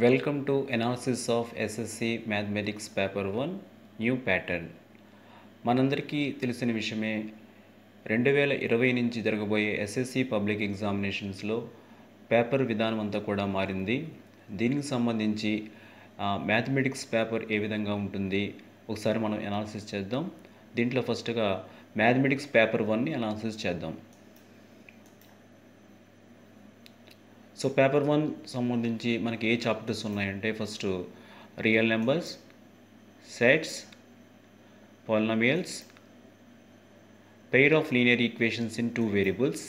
Welcome to analysis of SSC Mathematics Paper 1 New Pattern. మనందరికీ తెలిసిన విషయమే రెండు వేల ఇరవై నుంచి జరగబోయే ఎస్ఎస్సి పబ్లిక్ ఎగ్జామినేషన్స్లో పేపర్ విధానం అంతా కూడా మారింది దీనికి సంబంధించి మ్యాథమెటిక్స్ పేపర్ ఏ విధంగా ఉంటుంది ఒకసారి మనం అనాలిసిస్ చేద్దాం దీంట్లో ఫస్ట్గా మ్యాథమెటిక్స్ పేపర్ వన్ని అనాలిసిస్ చేద్దాం సో పేపర్ వన్ సంబంధించి మనకి ఏ చాప్టర్స్ ఉన్నాయంటే first real numbers sets polynomials pair of linear equations in two variables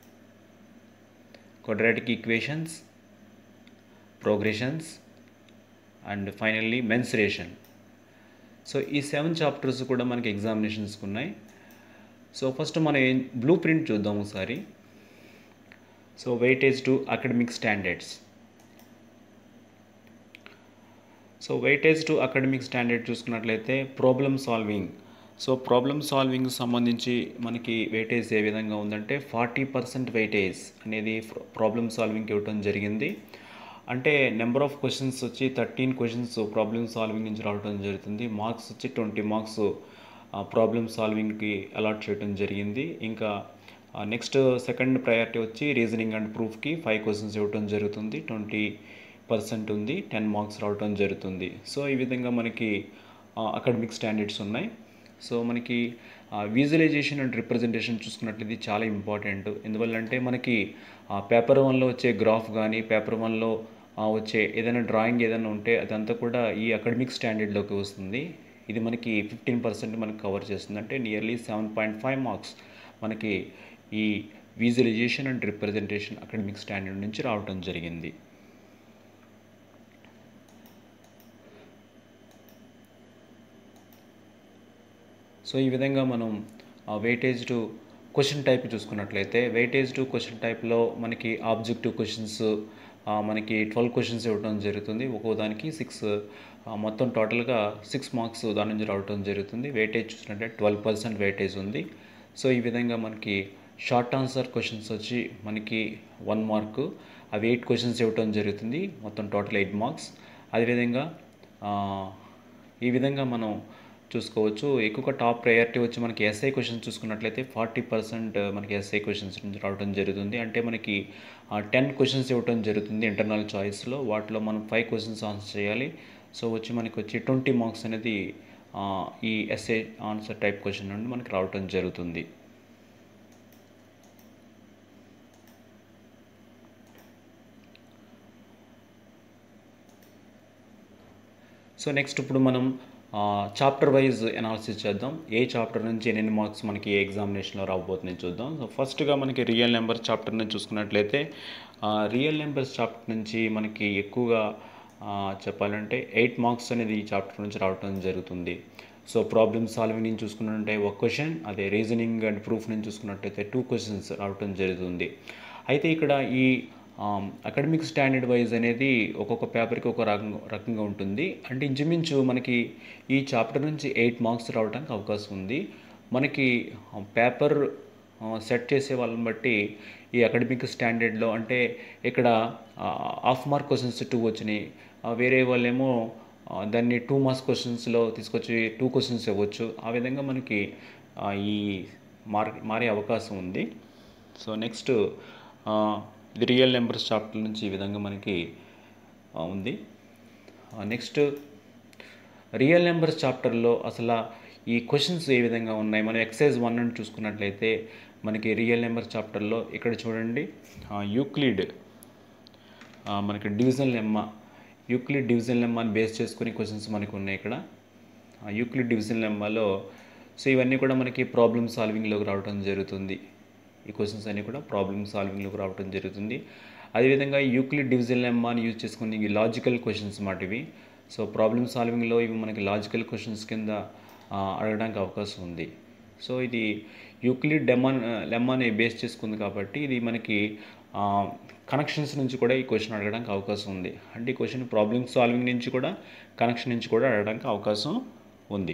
quadratic equations progressions and finally mensuration so ఈ సెవెన్ చాప్టర్స్ కూడా మనకి ఎగ్జామినేషన్స్కి ఉన్నాయి సో ఫస్ట్ మనం ఏం బ్లూ ప్రింట్ చూద్దాం ఒకసారి so weightage to academic standards so weightage to academic standard చూసుకున్నట్లయితే problem solving so problem solving సంబంధించి మనకి వెయిటేజ్ ఏ విధంగా ఉందంటే ఫార్టీ పర్సెంట్ వెయిటేజ్ అనేది ప్రాబ్లమ్ సాల్వింగ్కి ఇవ్వడం జరిగింది అంటే నెంబర్ ఆఫ్ క్వశ్చన్స్ వచ్చి థర్టీన్ క్వశ్చన్స్ ప్రాబ్లమ్ సాల్వింగ్ నుంచి రావడం జరుగుతుంది మార్క్స్ వచ్చి ట్వంటీ మార్క్స్ ప్రాబ్లమ్ సాల్వింగ్కి అలాట్ చేయడం జరిగింది ఇంకా నెక్స్ట్ సెకండ్ ప్రయారిటీ వచ్చి రీజనింగ్ అండ్ ప్రూఫ్కి ఫైవ్ క్వశ్చన్స్ ఇవ్వడం జరుగుతుంది ట్వంటీ పర్సెంట్ ఉంది టెన్ మార్క్స్ రావడం జరుగుతుంది సో ఈ విధంగా మనకి అకాడమిక్ స్టాండర్డ్స్ ఉన్నాయి సో మనకి విజువలైజేషన్ అండ్ రిప్రజెంటేషన్ చూసుకున్నట్లయితే చాలా ఇంపార్టెంట్ ఎందువల్లంటే మనకి పేపర్ వన్లో వచ్చే గ్రాఫ్ కానీ పేపర్ వన్లో వచ్చే ఏదైనా డ్రాయింగ్ ఏదైనా ఉంటే అదంతా కూడా ఈ అకాడమిక్ స్టాండర్డ్లోకి వస్తుంది ఇది మనకి ఫిఫ్టీన్ పర్సెంట్ మనకి కవర్ చేస్తుంది అంటే nearly seven point five marks మనకి ఈ visualisation and representation academic standard నుంచి రావడం జరిగింది సో ఈ విధంగా మనం వెయిటేజ్ టు క్వశ్చన్ టైప్ చూసుకున్నట్లయితే వెయిటేజ్ టు క్వశ్చన్ టైప్లో మనకి ఆబ్జెక్టివ్ క్వశ్చన్స్ మనకి ట్వెల్వ్ క్వశ్చన్స్ ఇవ్వడం జరుగుతుంది ఒక్కో దానికి సిక్స్ మొత్తం టోటల్గా సిక్స్ మార్క్స్ దాని నుంచి రావడం జరుగుతుంది వెయిటేజ్ చూసినట్లయితే ట్వెల్వ్ పర్సెంట్ వెయిటేజ్ ఉంది సో ఈ విధంగా మనకి షార్ట్ ఆన్సర్ క్వశ్చన్స్ వచ్చి మనకి వన్ మార్క్ అవి ఎయిట్ క్వశ్చన్స్ ఇవ్వడం జరుగుతుంది మొత్తం టోటల్ ఎయిట్ మార్క్స్ అదేవిధంగా ఈ విధంగా మనం చూసుకోవచ్చు ఎక్కువగా టాప్ ప్రయారిటీ వచ్చి మనకి ఎస్ఐ క్వశ్చన్స్ చూసుకున్నట్లయితే ఫార్టీ పర్సెంట్ మనకి ఎస్ఐ క్వశ్చన్స్ నుంచి రావడం జరుగుతుంది అంటే మనకి టెన్ క్వశ్చన్స్ ఇవ్వడం జరుగుతుంది ఇంటర్నల్ చాయిస్లో వాటిలో మనం ఫైవ్ క్వశ్చన్స్ ఆన్సర్ చేయాలి సో వచ్చి మనకి వచ్చి ట్వంటీ మార్క్స్ అనేది ఈ ఎస్ఐ ఆన్సర్ టైప్ క్వశ్చన్ నుండి మనకి రావడం జరుగుతుంది సో నెక్స్ట్ ఇప్పుడు మనం చాప్టర్ వైజ్ అనాలిసిస్ చేద్దాం ఏ చాప్టర్ నుంచి ఎన్ని మార్క్స్ మనకి ఏ ఎగ్జామినేషన్లో రాబోతున్నాయి చూద్దాం సో ఫస్ట్గా మనకి రియల్ నెంబర్ చాప్టర్ నుంచి చూసుకున్నట్లయితే రియల్ నెంబర్స్ చాప్టర్ నుంచి మనకి ఎక్కువగా చెప్పాలంటే ఎయిట్ మార్క్స్ అనేది ఈ చాప్టర్ నుంచి రావడం జరుగుతుంది సో ప్రాబ్లమ్ సాల్వింగ్ నుంచి చూసుకున్నట్టే ఒక క్వశ్చన్ అదే రీజనింగ్ అండ్ ప్రూఫ్ నుంచి చూసుకున్నట్టయితే టూ క్వశ్చన్స్ రావడం జరుగుతుంది అయితే ఇక్కడ ఈ అకాడమిక్ స్టాండర్డ్ వైజ్ అనేది ఒక్కొక్క పేపర్కి ఒక రకంగా రకంగా ఉంటుంది అంటే ఇంచుమించు మనకి ఈ చాప్టర్ నుంచి ఎయిట్ మార్క్స్ రావడానికి అవకాశం ఉంది మనకి పేపర్ సెట్ చేసే వాళ్ళని బట్టి ఈ అకాడమిక్ స్టాండర్డ్లో అంటే ఇక్కడ హాఫ్ మార్క్ క్వశ్చన్స్ టూ వచ్చినాయి వేరే వాళ్ళేమో దాన్ని టూ మార్క్స్ క్వశ్చన్స్లో తీసుకొచ్చి టూ క్వశ్చన్స్ ఇవ్వచ్చు ఆ విధంగా మనకి ఈ మార్ మారే అవకాశం ఉంది సో నెక్స్ట్ ఇది రియల్ నెంబర్స్ చాప్టర్ నుంచి ఈ విధంగా మనకి ఉంది నెక్స్ట్ రియల్ నెంబర్స్ చాప్టర్లో అసలు ఈ క్వశ్చన్స్ ఏ విధంగా ఉన్నాయి మనం ఎక్సైజ్ వన్ అని చూసుకున్నట్లయితే మనకి రియల్ నెంబర్ చాప్టర్లో ఇక్కడ చూడండి యూక్లిడ్ మనకి డివిజన్ లెమ్మ యూక్లిడ్ డివిజన్ లెమ్మాని బేస్ చేసుకుని క్వశ్చన్స్ మనకు ఉన్నాయి ఇక్కడ యూక్లిడ్ డివిజన్ లెమ్మాలో సో ఇవన్నీ కూడా మనకి ప్రాబ్లమ్ సాల్వింగ్లోకి రావడం జరుగుతుంది ఈ క్వశ్చన్స్ అన్నీ కూడా ప్రాబ్లమ్ సాల్వింగ్లోకి రావడం జరుగుతుంది అదేవిధంగా యూక్లిడ్ డివిజన్ లెమ్మాని యూజ్ చేసుకుని ఇవి లాజికల్ క్వశ్చన్స్ మాట ఇవి సో ప్రాబ్లమ్ సాల్వింగ్లో ఇవి మనకి లాజికల్ క్వశ్చన్స్ కింద అడగడానికి అవకాశం ఉంది సో ఇది యూక్లిడ్ డెమాన్ లెమ్మాని బేస్ చేసుకుంది కాబట్టి ఇది మనకి కనెక్షన్స్ నుంచి కూడా ఈ క్వశ్చన్ అడగడానికి అవకాశం ఉంది అంటే ఈ క్వశ్చన్ ప్రాబ్లమ్ సాల్వింగ్ నుంచి కూడా కనెక్షన్ నుంచి కూడా అడగడానికి అవకాశం ఉంది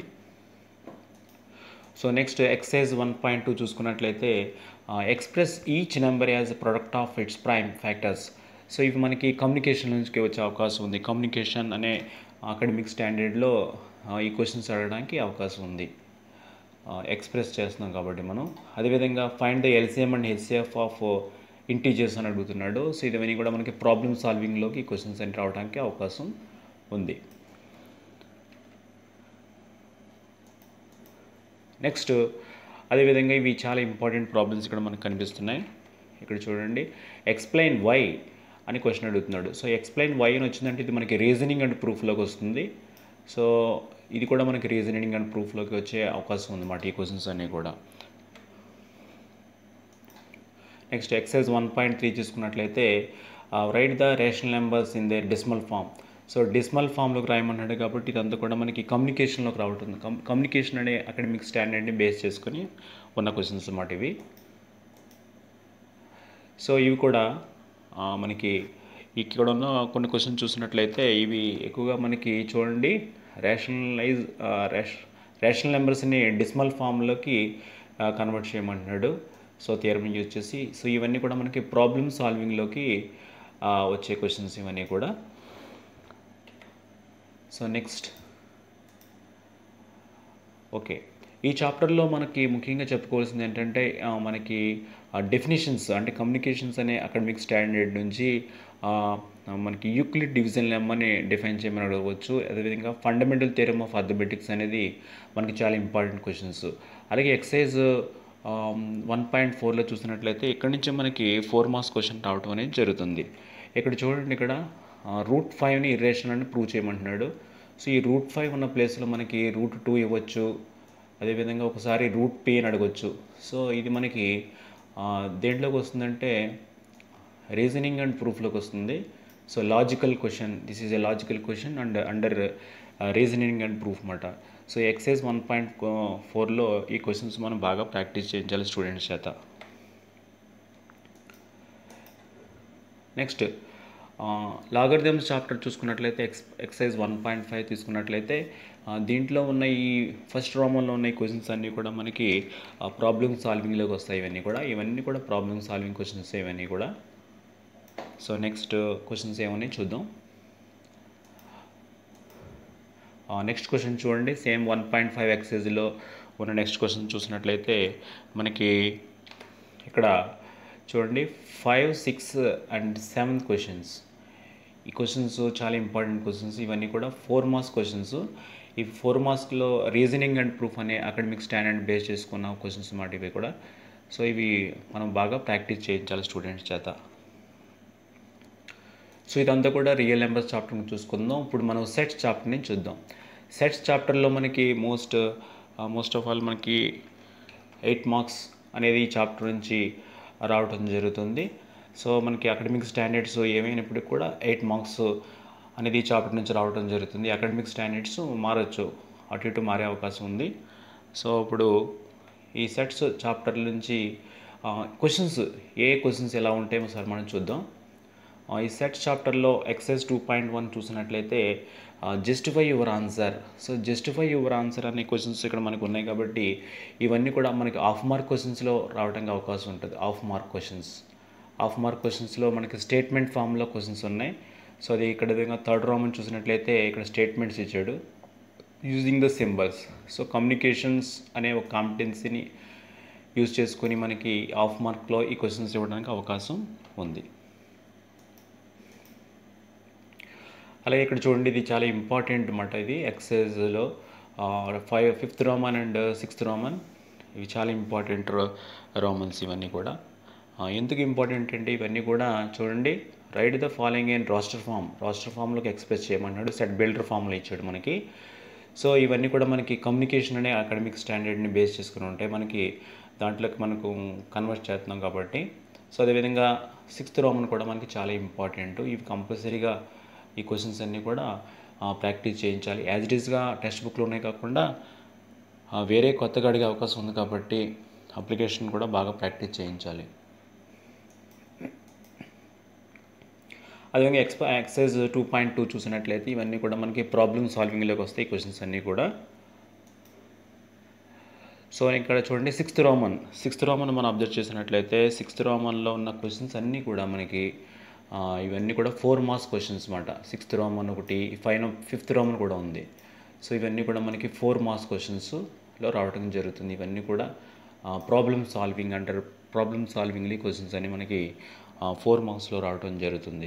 so next exercise one point two చూసుకున్నట్లయితే express each number as product of its prime factors so ఇవి మనకి కమ్యూనికేషన్ నుంచి వచ్చే అవకాశం ఉంది కమ్యూనికేషన్ అనే అకాడమిక్ స్టాండర్డ్లో ఈ క్వశ్చన్స్ అడగడానికి అవకాశం ఉంది ఎక్స్ప్రెస్ చేస్తున్నాం కాబట్టి మనం అదేవిధంగా find the LCM and HCF of integers అని అడుగుతున్నాడు సో ఇవన్నీ కూడా మనకి ప్రాబ్లమ్ సాల్వింగ్లోకి క్వశ్చన్స్ అని రావడానికి అవకాశం ఉంది నెక్స్ట్ అదేవిధంగా ఇవి చాలా ఇంపార్టెంట్ ప్రాబ్లమ్స్ ఇక్కడ మనకు కనిపిస్తున్నాయి ఇక్కడ చూడండి ఎక్స్ప్లెయిన్ వై అని క్వశ్చన్ అడుగుతున్నాడు సో ఎక్స్ప్లెయిన్ వై అని వచ్చిందంటే ఇది మనకి రీజనింగ్ అండ్ ప్రూఫ్లోకి వస్తుంది సో ఇది కూడా మనకి రీజనింగ్ అండ్ ప్రూఫ్లోకి వచ్చే అవకాశం ఉందన్నమాట ఈ క్వశ్చన్స్ అన్నీ కూడా next exercise one point three చూసుకున్నట్లయితే write the rational numbers in the decimal form so decimal ఫామ్లోకి రాయమన్నాడు కాబట్టి ఇదంతా కూడా మనకి కమ్యూనికేషన్లోకి రావటుంది కమ్ కమ్యూనికేషన్ అనే అకాడమిక్ స్టాండర్డ్ని బేస్ చేసుకొని ఉన్న క్వశ్చన్స్ అన్నమాట ఇవి సో ఇవి కూడా మనకి ఇక్కడ ఉన్న కొన్ని క్వశ్చన్స్ చూసినట్లయితే ఇవి ఎక్కువగా మనకి చూడండి రేషనలైజ్ రేష్ రేషనల్ నెంబర్స్ని డెసిమల్ ఫామ్లోకి కన్వర్ట్ చేయమంటున్నాడు సో థియరం యూజ్ చేసి సో ఇవన్నీ కూడా మనకి ప్రాబ్లమ్ సాల్వింగ్లోకి వచ్చే క్వశ్చన్స్ ఇవన్నీ కూడా సో నెక్స్ట్ ఓకే ఈ చాప్టర్లో మనకి ముఖ్యంగా చెప్పుకోవాల్సింది ఏంటంటే మనకి డెఫినేషన్స్ అంటే కమ్యూనికేషన్స్ అనే అకాడమిక్ స్టాండర్డ్ నుంచి మనకి యూక్లిడ్ డివిజన్ లెమ్మని డిఫైన్ చేయమని అడగవచ్చు అదేవిధంగా ఫండమెంటల్ థియరమ్ ఆఫ్ అథమెటిక్స్ అనేది మనకి చాలా ఇంపార్టెంట్ క్వశ్చన్స్ అలాగే ఎక్సైజ్ వన్ పాయింట్ ఫోర్లో చూసినట్లయితే ఇక్కడ నుంచి మనకి ఫోర్ మార్క్స్ క్వశ్చన్ రావడం అనేది జరుగుతుంది ఇక్కడ చూడండి ఇక్కడ రూట్ ఫైవ్ని ఇరేషన్ అని ప్రూవ్ చేయమంటున్నాడు సో ఈ రూట్ ఫైవ్ ఉన్న ప్లేస్లో మనకి రూట్ టూ ఇవ్వచ్చు అదేవిధంగా ఒకసారి రూట్ పి అని అడగచ్చు సో ఇది మనకి దేంట్లోకి వస్తుందంటే రీజనింగ్ అండ్ ప్రూఫ్లోకి వస్తుంది so logical question this is a logical question and under reasoning and proof అన్నమాట సో ఎక్సైజ్ వన్ పాయింట్ ఫోర్లో ఈ క్వశ్చన్స్ మనం బాగా ప్రాక్టీస్ చేయించాలి స్టూడెంట్స్ చేత నెక్స్ట్ లాగర్థమ్స్ చాప్టర్ చూసుకున్నట్లయితే ఎక్స్ ఎక్సైజ్ వన్ పాయింట్ ఫైవ్ తీసుకున్నట్లయితే దీంట్లో ఉన్న ఈ ఫస్ట్ రోమంలో ఉన్న ఈ క్వశ్చన్స్ అన్నీ కూడా మనకి ప్రాబ్లమ్ సాల్వింగ్లోకి వస్తాయి ఇవన్నీ కూడా ఇవన్నీ కూడా ప్రాబ్లమ్ సాల్వింగ్ క్వశ్చన్స్ ఇవన్నీ కూడా సో నెక్స్ట్ క్వశ్చన్స్ ఏమని చూద్దాం నెక్స్ట్ క్వశ్చన్ చూడండి సేమ్ వన్ పాయింట్ ఫైవ్ ఎక్సైజ్లో ఉన్న నెక్స్ట్ క్వశ్చన్ చూసినట్లయితే మనకి ఇక్కడ చూడండి five six and seventh questions ఈ క్వశ్చన్స్ చాలా ఇంపార్టెంట్ క్వశ్చన్స్ ఇవన్నీ కూడా ఫోర్ మార్క్స్ క్వశ్చన్స్ ఈ ఫోర్ మార్క్స్లో రీజనింగ్ అండ్ ప్రూఫ్ అనే అకాడమిక్ స్టాండర్డ్ బేస్ చేసుకున్న క్వశ్చన్స్ అన్నమాట ఇవి కూడా సో ఇవి మనం బాగా ప్రాక్టీస్ చేయించాలి స్టూడెంట్స్ చేత సో ఇదంతా కూడా రియల్ నెంబర్స్ చాప్టర్ని చూసుకుందాం ఇప్పుడు మనం సెట్స్ చాప్టర్ని చూద్దాం సెట్స్ చాప్టర్లో మనకి మోస్ట్ మోస్ట్ ఆఫ్ ఆల్ మనకి ఎయిట్ మార్క్స్ అనేది ఈ చాప్టర్ నుంచి రావడం జరుగుతుంది సో మనకి అకాడమిక్ స్టాండర్డ్స్ ఏమైనప్పటికీ కూడా ఎయిట్ మార్క్స్ అనేది ఈ చాప్టర్ నుంచి రావడం జరుగుతుంది అకాడమిక్ స్టాండర్డ్స్ మారచ్చు అటు ఇటు మారే అవకాశం ఉంది సో ఇప్పుడు ఈ సెట్స్ చాప్టర్ నుంచి క్వశ్చన్స్ ఏ క్వశ్చన్స్ ఎలా ఉంటాయో సార్ మనం చూద్దాం ఈ సెట్ చాప్టర్లో ఎక్సైజ్ టూ పాయింట్ వన్ చూసినట్లయితే justify your answer so justify your answer అనే క్వశ్చన్స్ ఇక్కడ మనకు ఉన్నాయి కాబట్టి ఇవన్నీ కూడా మనకి హాఫ్ మార్క్ క్వశ్చన్స్లో రావడానికి అవకాశం ఉంటుంది half mark questions half mark క్వశ్చన్స్లో మనకి స్టేట్మెంట్ ఫామ్లో క్వశ్చన్స్ ఉన్నాయి సో అది ఇక్కడ విధంగా థర్డ్ రోమన్ చూసినట్లయితే ఇక్కడ స్టేట్మెంట్స్ ఇచ్చాడు using the symbols so communications అనే ఒక కాంపిటెన్సీని యూజ్ చేసుకొని మనకి హాఫ్ మార్క్లో ఈ క్వశ్చన్స్ ఇవ్వడానికి అవకాశం ఉంది అలాగే ఇక్కడ చూడండి ఇది చాలా ఇంపార్టెంట్ అన్నమాట ఇది ఎక్సైజ్లో five fifth roman and sixth roman ఇవి చాలా ఇంపార్టెంట్ రోమన్స్ ఇవన్నీ కూడా ఎందుకు ఇంపార్టెంట్ అంటే ఇవన్నీ కూడా చూడండి write the following in roster form roster ఫామ్లోకి ఎక్స్ప్రెస్ చేయమన్నాడు సెట్ బిల్డర్ ఫామ్లో ఇచ్చాడు మనకి సో ఇవన్నీ కూడా మనకి కమ్యూనికేషన్ అనే అకాడమిక్ స్టాండర్డ్ని బేస్ చేసుకుని ఉంటాయి మనకి దాంట్లోకి మనకు కన్వర్ట్ చేస్తున్నాం కాబట్టి సో అదేవిధంగా సిక్స్త్ రోమన్ కూడా మనకి చాలా ఇంపార్టెంట్ ఇవి కంపల్సరీగా ఈ క్వశ్చన్స్ అన్నీ కూడా ప్రాక్టీస్ చేయించాలి యాజ్ ఇట్ ఈస్గా టెక్స్ట్ బుక్లోనే కాకుండా వేరే కొత్తగా అడిగే అవకాశం ఉంది కాబట్టి అప్లికేషన్ కూడా బాగా ప్రాక్టీస్ చేయించాలి అదేవిధంగా ఎక్స్ప ఎక్సైజ్ టూ పాయింట్ టూ చూసినట్లయితే ఇవన్నీ కూడా మనకి ప్రాబ్లమ్ సాల్వింగ్లోకి వస్తాయి క్వశ్చన్స్ అన్నీ కూడా సో ఇక్కడ చూడండి సిక్స్త్ రోమన్ సిక్స్త్ రోమన్ మనం అబ్జర్వ్ చేసినట్లయితే సిక్స్త్ రోమన్లో ఉన్న క్వశ్చన్స్ అన్నీ కూడా మనకి ఆ, ఇవన్నీ కూడా ఫోర్ మార్క్స్ క్వశ్చన్స్ అనమాట సిక్స్త్ రోమన్ ఒకటి ఫైవ్ ఫిఫ్త్ రోమన్ కూడా ఉంది సో ఇవన్నీ కూడా మనకి ఫోర్ మార్క్స్ క్వశ్చన్స్లో రావడం జరుగుతుంది ఇవన్నీ కూడా ప్రాబ్లమ్ సాల్వింగ్ అంటారు ప్రాబ్లమ్ సాల్వింగ్లీ క్వశ్చన్స్ అని మనకి ఫోర్ మార్క్స్లో రావడం జరుగుతుంది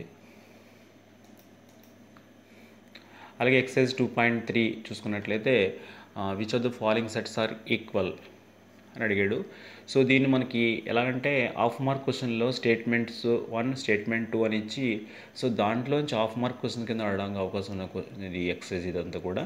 అలాగే ఎక్సైజ్ టూ పాయింట్ త్రీ చూసుకున్నట్లయితే which of the following sets are equal అని అడిగాడు సో దీన్ని మనకి ఎలాగంటే హాఫ్ మార్క్ క్వశ్చన్లో స్టేట్మెంట్స్ వన్ స్టేట్మెంట్ టూ అని ఇచ్చి సో దాంట్లోంచి హాఫ్ మార్క్ క్వశ్చన్ కింద అడగడానికి అవకాశం ఉన్న క్వ- ఇది ఎక్సైజ్ ఇదంతా కూడా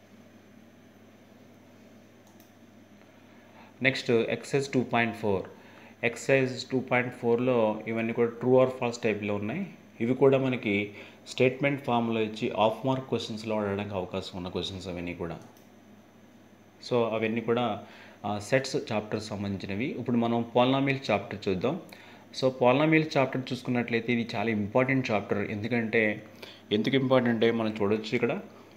next exercise two point four exercise two point ఫోర్లో ఇవన్నీ కూడా ట్రూ ఆర్ ఫాల్స్ టైప్లో ఉన్నాయి ఇవి కూడా మనకి స్టేట్మెంట్ ఫామ్లో ఇచ్చి ఆఫ్ మార్క్ క్వశ్చన్స్లో అడగడానికి అవకాశం ఉన్న క్వశ్చన్స్ అవన్నీ కూడా సో అవన్నీ కూడా సెట్స్ చాప్టర్ సంబంధించినవి ఇప్పుడు మనం పాలనామిల్ చాప్టర్ చూద్దాం సో పాలనామిల్ చాప్టర్ చూసుకున్నట్లయితే ఇది చాలా ఇంపార్టెంట్ చాప్టర్ ఎందుకంటే ఎందుకు ఇంపార్టెంట్ అంటే మనం చూడొచ్చు ఇక్కడ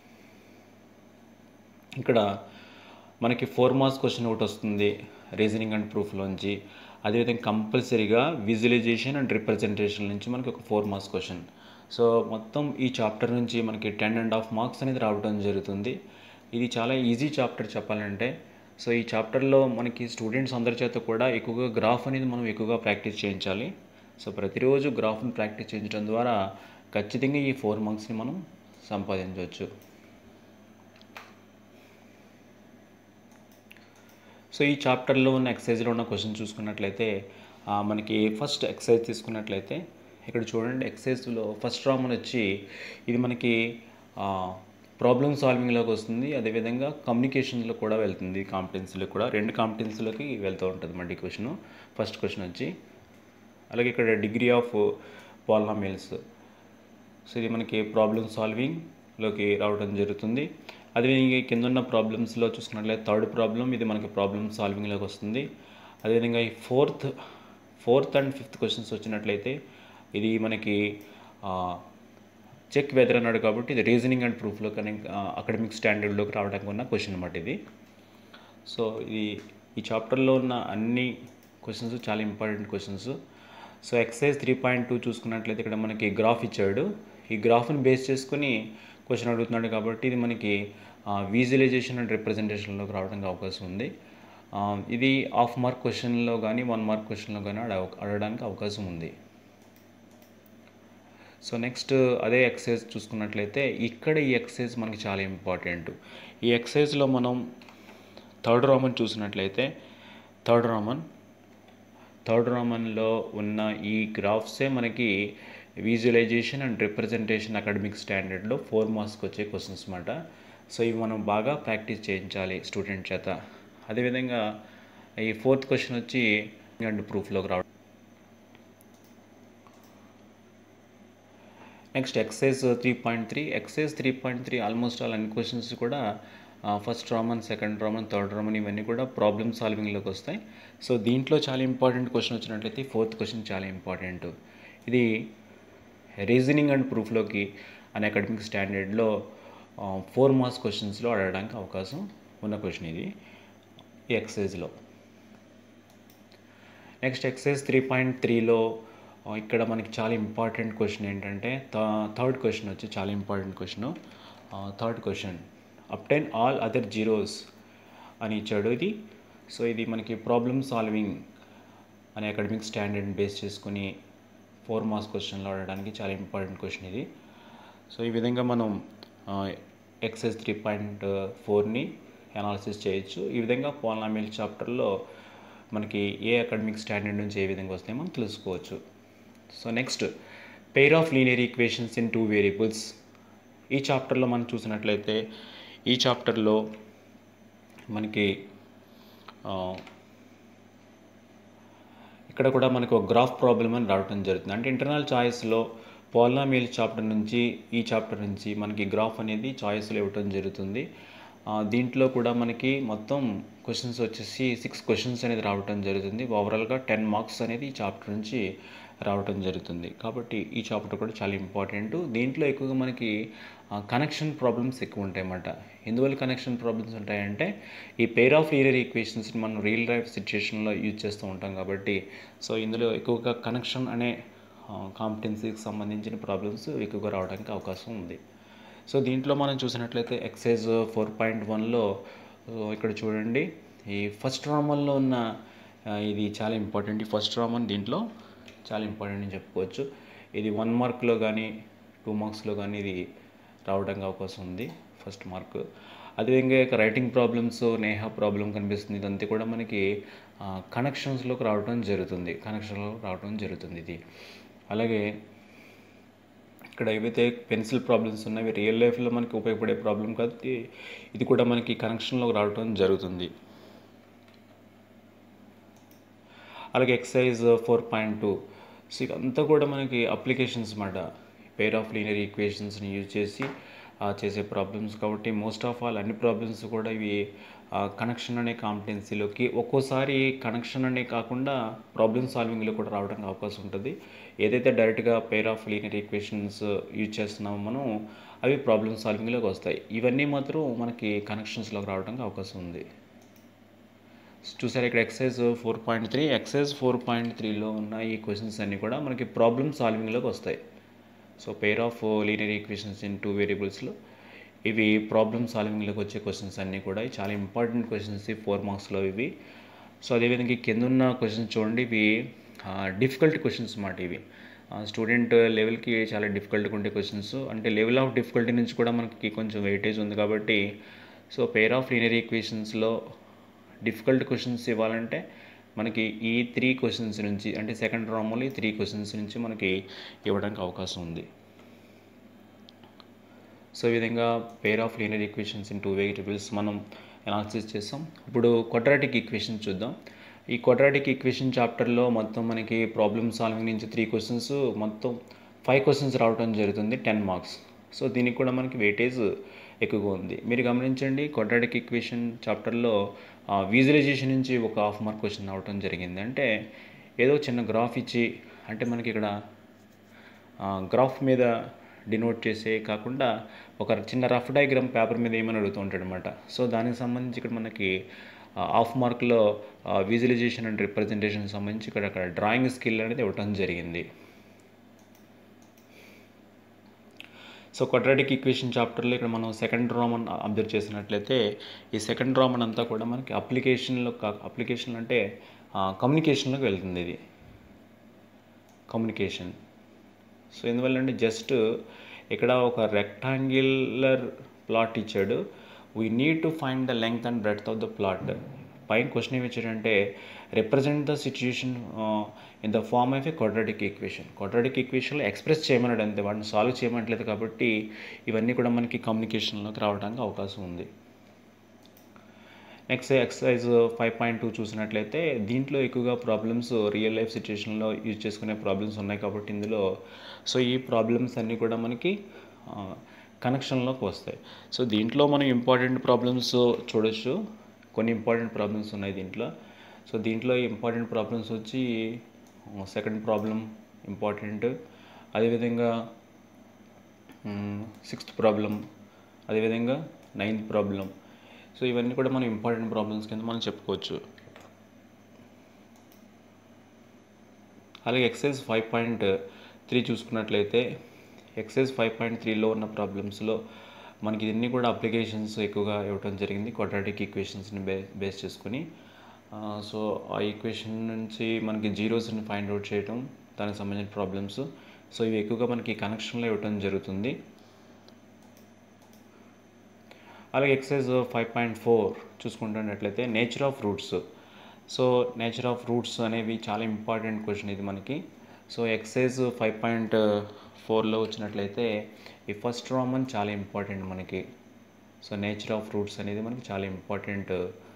ఇక్కడ మనకి ఫోర్ మార్క్స్ క్వశ్చన్ ఒకటి వస్తుంది రీజనింగ్ అండ్ ప్రూఫ్లోంచి అదేవిధంగా కంపల్సరీగా విజువలైజేషన్ అండ్ రిప్రజెంటేషన్ నుంచి మనకి ఒక ఫోర్ మార్క్స్ క్వశ్చన్ సో మొత్తం ఈ చాప్టర్ నుంచి మనకి టెన్ అండ్ హాఫ్ మార్క్స్ అనేది రావడం జరుగుతుంది ఇది చాలా ఈజీ చాప్టర్ చెప్పాలంటే సో ఈ చాప్టర్లో మనకి స్టూడెంట్స్ అందరి చేత కూడా ఎక్కువగా గ్రాఫ్ అనేది మనం ఎక్కువగా ప్రాక్టీస్ చేయించాలి సో ప్రతిరోజు గ్రాఫ్ని ప్రాక్టీస్ చేయించడం ద్వారా ఖచ్చితంగా ఈ ఫోర్ మార్క్స్ని మనం సంపాదించవచ్చు సో ఈ చాప్టర్లో ఉన్న ఎక్సైజ్లో ఉన్న క్వశ్చన్ చూసుకున్నట్లయితే ఆ, మనకి ఫస్ట్ ఎక్సైజ్ తీసుకున్నట్లయితే ఇక్కడ చూడండి ఎక్సైజ్లో ఫస్ట్ రామన్ వచ్చి ఇది మనకి ప్రాబ్లమ్ సాల్వింగ్లోకి వస్తుంది అదేవిధంగా కమ్యూనికేషన్లో కూడా వెళ్తుంది కాంపిటెన్సీలో కూడా రెండు కాంపిటెన్సీలోకి వెళ్తూ ఉంటుంది మన క్వశ్చన్ ఫస్ట్ క్వశ్చన్ వచ్చి అలాగే ఇక్కడ డిగ్రీ ఆఫ్ పాలినామిల్స్ సో ఇది మనకి ప్రాబ్లమ్ సాల్వింగ్లోకి రావడం జరుగుతుంది అదేవిధంగా కింద ఉన్న ప్రాబ్లమ్స్లో చూసుకున్నట్లయితే థర్డ్ ప్రాబ్లం ఇది మనకి ప్రాబ్లమ్ సాల్వింగ్లోకి వస్తుంది అదేవిధంగా ఈ fourth fourth and fifth questions వచ్చినట్లయితే ఇది మనకి చెక్ వెదర్ అన్నాడు కాబట్టి ఇది రీజనింగ్ అండ్ ప్రూఫ్లో కానీ అకాడమిక్ స్టాండర్డ్లోకి రావడానికి ఉన్న క్వశ్చన్ అన్నమాట ఇది సో ఇది ఈ చాప్టర్లో ఉన్న అన్ని క్వశ్చన్స్ చాలా important questions so exercise three point two చూసుకున్నట్లయితే ఇక్కడ మనకి గ్రాఫ్ ఇచ్చాడు ఈ గ్రాఫ్ని బేస్ చేసుకుని క్వశ్చన్ అడుగుతున్నాడు కాబట్టి ఇది మనకి విజువలైజేషన్ అండ్ రిప్రజెంటేషన్లోకి రావడానికి అవకాశం ఉంది ఆ, ఇది హాఫ్ మార్క్ క్వశ్చన్లో కానీ వన్ మార్క్ క్వశ్చన్లో కానీ అడగ అడగడానికి అవకాశం ఉంది సో నెక్స్ట్ అదే ఎక్సైజ్ చూసుకున్నట్లయితే ఇక్కడ ఈ ఎక్సైజ్ మనకి చాలా ఇంపార్టెంట్ ఈ ఎక్సైజ్లో మనం థర్డ్ రామన్ చూసినట్లయితే థర్డ్ రామన్ థర్డ్ రామన్లో ఉన్న ఈ గ్రాఫ్సే మనకి విజువలైజేషన్ అండ్ రిప్రజెంటేషన్ అకాడమిక్ స్టాండర్డ్లో ఫోర్ మార్క్స్కి వచ్చే క్వశ్చన్స్ అన్నమాట సో ఇవి మనం బాగా ప్రాక్టీస్ చేయించాలి స్టూడెంట్ చేత అదేవిధంగా ఈ ఫోర్త్ క్వశ్చన్ వచ్చి అండ్ ప్రూఫ్లోకి రావడం next exercise three point three exercise three point three almost all అన్ని క్వశ్చన్స్ కూడా ఫస్ట్ రామన్ సెకండ్ రామన్ థర్డ్ రామన్ ఇవన్నీ కూడా ప్రాబ్లమ్ సాల్వింగ్లోకి వస్తాయి సో దీంట్లో చాలా ఇంపార్టెంట్ క్వశ్చన్ వచ్చినట్లయితే ఫోర్త్ క్వశ్చన్ చాలా ఇంపార్టెంట్ ఇది రీజనింగ్ అండ్ ప్రూఫ్లోకి అనే అకాడమిక్ స్టాండర్డ్లో ఫోర్ మార్క్స్ క్వశ్చన్స్లో అడగడానికి అవకాశం ఉన్న క్వశ్చన్ ఇది ఈ ఎక్సైజ్లో నెక్స్ట్ ఎక్సైజ్ త్రీ పాయింట్ త్రీలో ఇక్కడ మనకి చాలా ఇంపార్టెంట్ క్వశ్చన్ ఏంటంటే థర్డ్ క్వశ్చన్ వచ్చి చాలా important question third question obtain all other zeros అని ఇచ్చాడు ఇది సో ఇది మనకి ప్రాబ్లమ్ సాల్వింగ్ అనే అకాడమిక్ స్టాండర్డ్ని బేస్ చేసుకుని ఫోర్ మార్క్స్ క్వశ్చన్లో అడగడానికి చాలా ఇంపార్టెంట్ క్వశ్చన్ ఇది సో ఈ విధంగా మనం ఎక్సైజ్ త్రీ పాయింట్ ఫోర్ని అనాలిసిస్ చేయొచ్చు ఈ విధంగా పోలనామిల్ చాప్టర్లో మనకి ఏ అకాడమిక్ స్టాండర్డ్ నుంచి ఏ విధంగా వస్తాయో మనం తెలుసుకోవచ్చు so next pair of linear equations in two variables ఈ చాప్టర్లో మనం చూసినట్లయితే ఈ చాప్టర్లో మనకి ఆ, ఇక్కడ కూడా మనకు ఒక గ్రాఫ్ ప్రాబ్లమ్ అని రావడం జరుగుతుంది అంటే ఇంటర్నల్ చాయిస్లో పాలినామియల్ చాప్టర్ నుంచి ఈ చాప్టర్ నుంచి మనకి గ్రాఫ్ అనేది చాయిస్లో ఇవ్వటం జరుగుతుంది ఆ, దీంట్లో కూడా మనకి మొత్తం క్వశ్చన్స్ వచ్చేసి సిక్స్ క్వశ్చన్స్ అనేది రావటం జరుగుతుంది ఓవరాల్గా టెన్ మార్క్స్ అనేది ఈ చాప్టర్ నుంచి రావటం జరుగుతుంది కాబట్టి ఈ చాప్టర్ కూడా చాలా ఇంపార్టెంట్ దీంట్లో ఎక్కువగా మనకి కనెక్షన్ ప్రాబ్లమ్స్ ఎక్కువ ఉంటాయి అన్నమాట ఎందువల్ల కనెక్షన్ ప్రాబ్లమ్స్ ఉంటాయంటే ఈ పేర్ ఆఫ్ లీనియర్ ఈక్వేషన్స్ని మనం రియల్ లైఫ్ సిచ్యుయేషన్లో యూజ్ చేస్తూ ఉంటాం కాబట్టి సో ఇందులో ఎక్కువగా కనెక్షన్ అనే కాంపిటెన్సీకి సంబంధించిన ప్రాబ్లమ్స్ ఎక్కువగా రావడానికి అవకాశం ఉంది సో దీంట్లో మనం చూసినట్లయితే ఎక్సైజ్ ఫోర్ పాయింట్ వన్లో ఇక్కడ చూడండి ఈ ఫస్ట్ రామన్లో ఉన్న ఆ, ఇది చాలా ఇంపార్టెంట్ ఈ ఫస్ట్ రామన్ దీంట్లో చాలా ఇంపార్టెంట్ అని చెప్పుకోవచ్చు ఇది వన్ మార్క్లో కానీ టూ మార్క్స్లో కానీ ఇది రావడానికి అవకాశం ఉంది ఫస్ట్ మార్క్ అదేవిధంగా ఇక రైటింగ్ ప్రాబ్లమ్స్ నేహా ప్రాబ్లం కనిపిస్తుంది ఇదంతా కూడా మనకి కనెక్షన్స్లోకి రావడం జరుగుతుంది కనెక్షన్లో రావడం జరుగుతుంది ఇది అలాగే ఇక్కడ ఏవైతే పెన్సిల్ ప్రాబ్లమ్స్ ఉన్నాయో రియల్ లైఫ్లో మనకి ఉపయోగపడే ప్రాబ్లం కాదు ఇది- ఇది కూడా మనకి కనెక్షన్లో రావడం జరుగుతుంది అలాగే exercise four point two so ఇదంతా కూడా మనకి అప్లికేషన్స్ మాట పేర్ ఆఫ్ లీనియర్ ఈక్వేషన్స్ని యూజ్ చేసి ఆ, చేసే ప్రాబ్లమ్స్ కాబట్టి మోస్ట్ ఆఫ్ ఆల్ అన్ని ప్రాబ్లమ్స్ కూడా ఇవి కనెక్షన్ అనే కాంపిటెన్సీలోకి ఒక్కోసారి కనెక్షన్ అనే కాకుండా ప్రాబ్లమ్ సాల్వింగ్లో కూడా రావడానికి అవకాశం ఉంటుంది ఏదైతే డైరెక్ట్గా pair of linear equations use చేస్తున్నామో మనం అవి ప్రాబ్లమ్ సాల్వింగ్లోకి వస్తాయి ఇవన్నీ మాత్రం మనకి కనెక్షన్స్లోకి రావడానికి అవకాశం ఉంది చూసారు ఇక్కడ exercise four point three exercise four point త్రీలో ఉన్న ఈ క్వశ్చన్స్ అన్నీ కూడా మనకి ప్రాబ్లమ్ సాల్వింగ్లోకి వస్తాయి so pair of linear equations in two వేరియబుల్స్లో ఇవి ప్రాబ్లమ్ సాల్వింగ్లోకి వచ్చే క్వశ్చన్స్ అన్నీ కూడా ఇవి చాలా ఇంపార్టెంట్ క్వశ్చన్స్ ఈ ఫోర్ మార్క్స్లో ఇవి సో అదేవిధంగా ఈ కింద ఉన్న క్వశ్చన్స్ చూడండి ఇవి డిఫికల్ట్ క్వశ్చన్స్ మాట ఇవి స్టూడెంట్ లెవెల్కి చాలా డిఫికల్ట్గా ఉండే క్వశ్చన్స్ అంటే లెవెల్ ఆఫ్ డిఫికల్టీ నుంచి కూడా మనకి కొంచెం వెయిటేజ్ ఉంది కాబట్టి సో పేర్ ఆఫ్ లీనియర్ ఈక్వేషన్స్లో డిఫికల్ట్ క్వశ్చన్స్ ఇవ్వాలంటే మనకి ఈ త్రీ క్వశ్చన్స్ నుంచి అంటే సెకండ్ రామ్లో ఈ త్రీ క్వశ్చన్స్ నుంచి మనకి ఇవ్వడానికి అవకాశం ఉంది సో ఈ విధంగా pair of linear equations in two variables మనం అనాలిసిస్ చేస్తాం ఇప్పుడు క్వాడ్రాటిక్ ఈక్వేషన్ చూద్దాం ఈ క్వాడ్రాటిక్ ఈక్వేషన్ చాప్టర్లో మొత్తం మనకి ప్రాబ్లమ్ సాల్వింగ్ నుంచి త్రీ క్వశ్చన్స్ మొత్తం ఫైవ్ క్వశ్చన్స్ రావడం జరుగుతుంది టెన్ మార్క్స్ సో దీనికి కూడా మనకి వెయిటేజ్ ఎక్కువగా ఉంది మీరు గమనించండి క్వాడ్రాటిక్ ఈక్వేషన్ చాప్టర్లో విజువలైజేషన్ నుంచి ఒక హాఫ్ మార్క్ క్వశ్చన్ రావడం జరిగింది అంటే ఏదో చిన్న గ్రాఫ్ ఇచ్చి అంటే మనకి ఇక్కడ గ్రాఫ్ మీద డినోట్ చేసే కాకుండా ఒక చిన్న రఫ్ డయాగ్రామ్ పేపర్ మీద ఏమని అడుగుతూ ఉంటాడు అనమాట సో దానికి సంబంధించి ఇక్కడ మనకి హాఫ్ మార్క్లో విజువలైజేషన్ అండ్ రిప్రజెంటేషన్ సంబంధించి ఇక్కడ అక్కడ డ్రాయింగ్ స్కిల్ అనేది ఇవ్వటం జరిగింది సో క్వాడ్రాటిక్ ఈక్వేషన్ చాప్టర్లో ఇక్కడ మనం సెకండ్ రామన్ అబ్జర్వ్ చేసినట్లయితే ఈ సెకండ్ రామన్ అంతా కూడా మనకి అప్లికేషన్లో అప్లికేషన్ అంటే కమ్యూనికేషన్లోకి వెళ్తుంది ఇది కమ్యూనికేషన్ సో ఎందువల్ల అంటే జస్ట్ ఇక్కడ ఒక రెక్టాంగిలర్ ప్లాట్ ఇచ్చాడు we need to find the length and breadth of the plot పైన క్వశ్చన్ ఏమి ఇచ్చాడంటే represent the situation in the form of a quadratic equation quadratic ఈక్వేషన్లో ఎక్స్ప్రెస్ చేయమన్నాడు అంతే వాటిని సాల్వ్ చేయమట్లేదు కాబట్టి ఇవన్నీ కూడా మనకి కమ్యూనికేషన్లోకి రావడానికి అవకాశం ఉంది next exercise five point two చూసినట్లయితే దీంట్లో ఎక్కువగా ప్రాబ్లమ్స్ రియల్ లైఫ్ సిచ్యుయేషన్లో యూజ్ చేసుకునే ప్రాబ్లమ్స్ ఉన్నాయి కాబట్టి ఇందులో సో ఈ ప్రాబ్లమ్స్ అన్నీ కూడా మనకి కనెక్షన్లోకి వస్తాయి సో దీంట్లో మనం ఇంపార్టెంట్ ప్రాబ్లమ్స్ చూడొచ్చు కొన్ని ఇంపార్టెంట్ ప్రాబ్లమ్స్ ఉన్నాయి దీంట్లో సో దీంట్లో ఇంపార్టెంట్ ప్రాబ్లమ్స్ వచ్చి సెకండ్ ప్రాబ్లం ఇంపార్టెంట్ అదేవిధంగా సిక్స్త్ ప్రాబ్లం అదేవిధంగా నైన్త్ ప్రాబ్లం సో ఇవన్నీ కూడా మనం ఇంపార్టెంట్ ప్రాబ్లమ్స్ కింద మనం చెప్పుకోవచ్చు అలాగే ఎక్సైజ్ ఫైవ్ పాయింట్ త్రీ చూసుకున్నట్లయితే ఎక్సైజ్ ఫైవ్ పాయింట్ త్రీలో ఉన్న ప్రాబ్లమ్స్లో మనకి ఇవన్నీ కూడా అప్లికేషన్స్ ఎక్కువగా ఇవ్వడం జరిగింది క్వాడ్రాటిక్ ఈక్వేషన్స్ని బే బేస్ చేసుకుని సో ఆ ఈక్వేషన్ నుంచి మనకి జీరోస్ని ఫైండ్ అవుట్ చేయడం దానికి సంబంధించిన ప్రాబ్లమ్స్ సో ఇవి ఎక్కువగా మనకి కనెక్షన్లో ఇవ్వడం జరుగుతుంది అలాగే ఎక్సైజ్ ఫైవ్ పాయింట్ ఫోర్ చూసుకుంటున్నట్లయితే nature of roots so nature of roots అనేవి చాలా ఇంపార్టెంట్ క్వశ్చన్ ఇది మనకి సో ఎక్సైజ్ ఫైవ్ పాయింట్ ఫోర్లో వచ్చినట్లయితే ఈ ఫస్ట్ రామన్ చాలా ఇంపార్టెంట్ మనకి సో నేచర్ ఆఫ్ రూట్స్ అనేది మనకి చాలా ఇంపార్టెంట్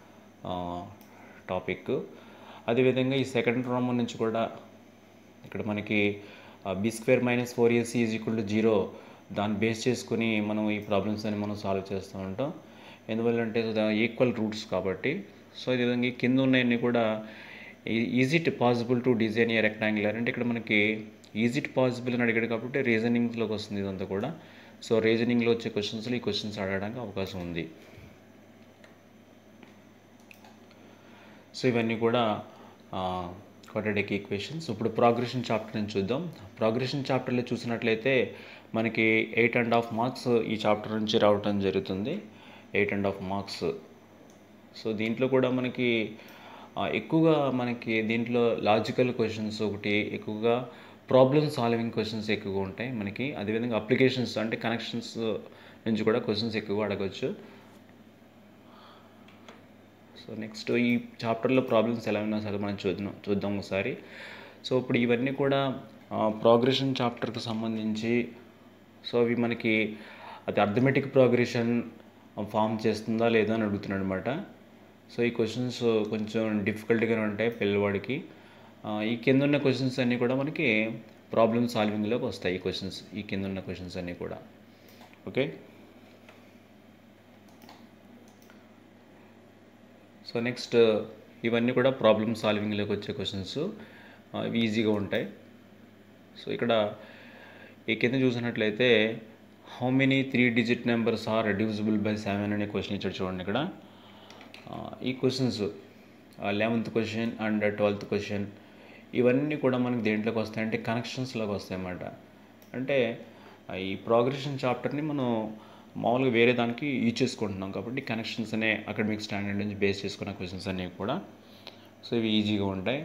టాపిక్ అదేవిధంగా ఈ సెకండ్ రామన్ నుంచి కూడా ఇక్కడ మనకి B square minus four AC is equal to zero దాన్ని బేస్ చేసుకుని మనం ఈ ప్రాబ్లమ్స్ అని మనం సాల్వ్ చేస్తూ ఉంటాం ఎందువల్ల అంటే ఈక్వల్ రూట్స్ కాబట్టి సో ఈ విధంగా ఈ కింద ఉన్నాయన్నీ కూడా is it possible to design a rectangular అంటే ఇక్కడ మనకి ఈజ్ ఇట్ పాసిబుల్ అని అడిగాడు కాబట్టి రీజనింగ్స్లోకి వస్తుంది ఇదంతా కూడా సో రీజనింగ్లో వచ్చే క్వశ్చన్స్లో ఈ క్వశ్చన్స్ అడగడానికి అవకాశం ఉంది సో ఇవన్నీ కూడా క్వాడ్రాటిక్ ఈక్వేషన్స్ ఇప్పుడు ప్రోగ్రెషన్ చాప్టర్ నుంచి చూద్దాం ప్రోగ్రెషన్ చాప్టర్లో చూసినట్లయితే మనకి ఎయిట్ అండ్ హాఫ్ మార్క్స్ ఈ చాప్టర్ నుంచి రావటం జరుగుతుంది eight and half marks so దీంట్లో కూడా మనకి ఆ, ఎక్కువగా మనకి దీంట్లో లాజికల్ క్వశ్చన్స్ ఒకటి ఎక్కువగా ప్రాబ్లమ్ సాల్వింగ్ క్వశ్చన్స్ ఎక్కువగా ఉంటాయి మనకి అదేవిధంగా అప్లికేషన్స్ అంటే కనెక్షన్స్ నుంచి కూడా క్వశ్చన్స్ ఎక్కువగా అడగచ్చు సో నెక్స్ట్ ఈ చాప్టర్లో ప్రాబ్లమ్స్ ఎలా ఉన్నా సరే మనం చూద్దాం చూద్దాం ఒకసారి సో ఇప్పుడు ఇవన్నీ కూడా ప్రోగ్రెషన్ చాప్టర్కి సంబంధించి సో అవి మనకి అది అర్థమెటిక్ ప్రోగ్రెషన్ ఫామ్ చేస్తుందా లేదా అని అడుగుతున్నాడు అనమాట సో ఈ క్వశ్చన్స్ కొంచెం డిఫికల్ట్గానే ఉంటాయి పిల్లవాడికి ఆ, ఈ కింద ఉన్న క్వశ్చన్స్ అన్నీ కూడా మనకి ప్రాబ్లమ్ సాల్వింగ్లోకి వస్తాయి ఈ క్వశ్చన్స్ ఈ కింద ఉన్న క్వశ్చన్స్ అన్నీ కూడా ఓకే సో నెక్స్ట్ ఇవన్నీ కూడా ప్రాబ్లమ్ సాల్వింగ్లోకి వచ్చే క్వశ్చన్స్ ఇవి ఈజీగా ఉంటాయి సో ఇక్కడ ఈ కింద చూసినట్లయితే how many three digit numbers are reducible by seven అనే క్వశ్చన్ ఇచ్చాడు చూడండి ఇక్కడ ఆ, ఈ questions eleventh question and twelfth question ఇవన్నీ కూడా మనకి దేంట్లోకి వస్తాయంటే కనెక్షన్స్లోకి వస్తాయన్నమాట అంటే ఆ, ఈ ప్రోగ్రెషన్ చాప్టర్ని మనం మామూలుగా వేరే దానికి యూజ్ చేసుకుంటున్నాం కాబట్టి కనెక్షన్స్ అనే అకాడమిక్ స్టాండర్డ్ నుంచి బేస్ చేసుకున్న క్వశ్చన్స్ అన్నీ కూడా సో ఇవి ఈజీగా ఉంటాయి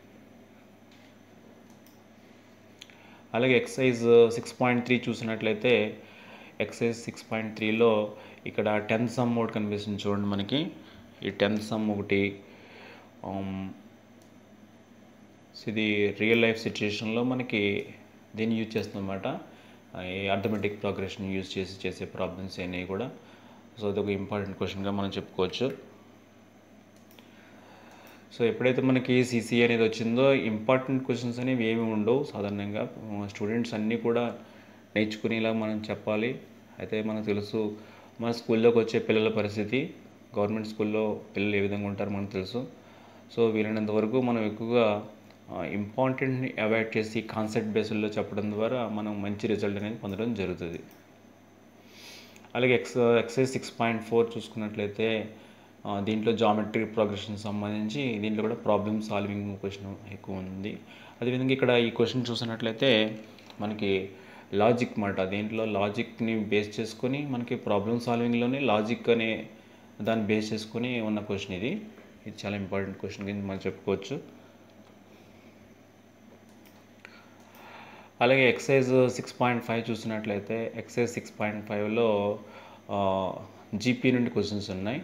అలాగే ఎక్సైజ్ సిక్స్ పాయింట్ త్రీ చూసినట్లయితే ఎక్సైజ్ సిక్స్ పాయింట్ త్రీలో ఇక్కడ టెన్త్ సమ్ ఒకటి కనిపిస్తుంది చూడండి మనకి ఈ టెన్త్ సమ్ ఒకటి ఆమ్, సో ఇది రియల్ లైఫ్ సిచ్యుయేషన్లో మనకి దీన్ని యూజ్ చేస్తుందన్నమాట ఈ అర్థమెటిక్ ప్రోగ్రెషన్ యూజ్ చేసి చేసే ప్రాబ్లమ్స్ అనేవి కూడా సో అదొక ఇంపార్టెంట్ క్వశ్చన్గా మనం చెప్పుకోవచ్చు సో ఎప్పుడైతే మనకి సిసి అనేది వచ్చిందో ఇంపార్టెంట్ క్వశ్చన్స్ అనేవి ఏమి ఉండవు సాధారణంగా స్టూడెంట్స్ అన్నీ కూడా నేర్చుకునేలా మనం చెప్పాలి అయితే మనకు తెలుసు మన స్కూల్లోకి వచ్చే పిల్లల పరిస్థితి గవర్నమెంట్ స్కూల్లో పిల్లలు ఏ విధంగా ఉంటారో మనకు తెలుసు సో వీలైనంత వరకు మనం ఎక్కువగా ఇంపార్టెంట్ని అవాయిడ్ చేసి కాన్సెప్ట్ బేస్డ్లో చెప్పడం ద్వారా మనం మంచి రిజల్ట్ అనేది పొందడం జరుగుతుంది అలాగే ఎక్స్ ఎక్సైజ్ సిక్స్ పాయింట్ ఫోర్ చూసుకున్నట్లయితే ఆ, దీంట్లో జామెట్రిక్ ప్రోగ్రెషన్ సంబంధించి దీంట్లో కూడా ప్రాబ్లమ్ సాల్వింగ్ క్వశ్చన్ ఎక్కువ ఉంది అదేవిధంగా ఇక్కడ ఈ క్వశ్చన్ చూసినట్లయితే మనకి లాజిక్ మాట దీంట్లో లాజిక్ని బేస్ చేసుకొని మనకి ప్రాబ్లమ్ సాల్వింగ్లోనే లాజిక్ అనే దాన్ని బేస్ చేసుకొని ఉన్న క్వశ్చన్ ఇది ఇది చాలా ఇంపార్టెంట్ క్వశ్చన్ కింద మనం చెప్పుకోవచ్చు అలాగే ఎక్సైజ్ సిక్స్ పాయింట్ ఫైవ్ చూసినట్లయితే ఎక్సైజ్ సిక్స్ పాయింట్ ఫైవ్లో జీపీ నుండి క్వశ్చన్స్ ఉన్నాయి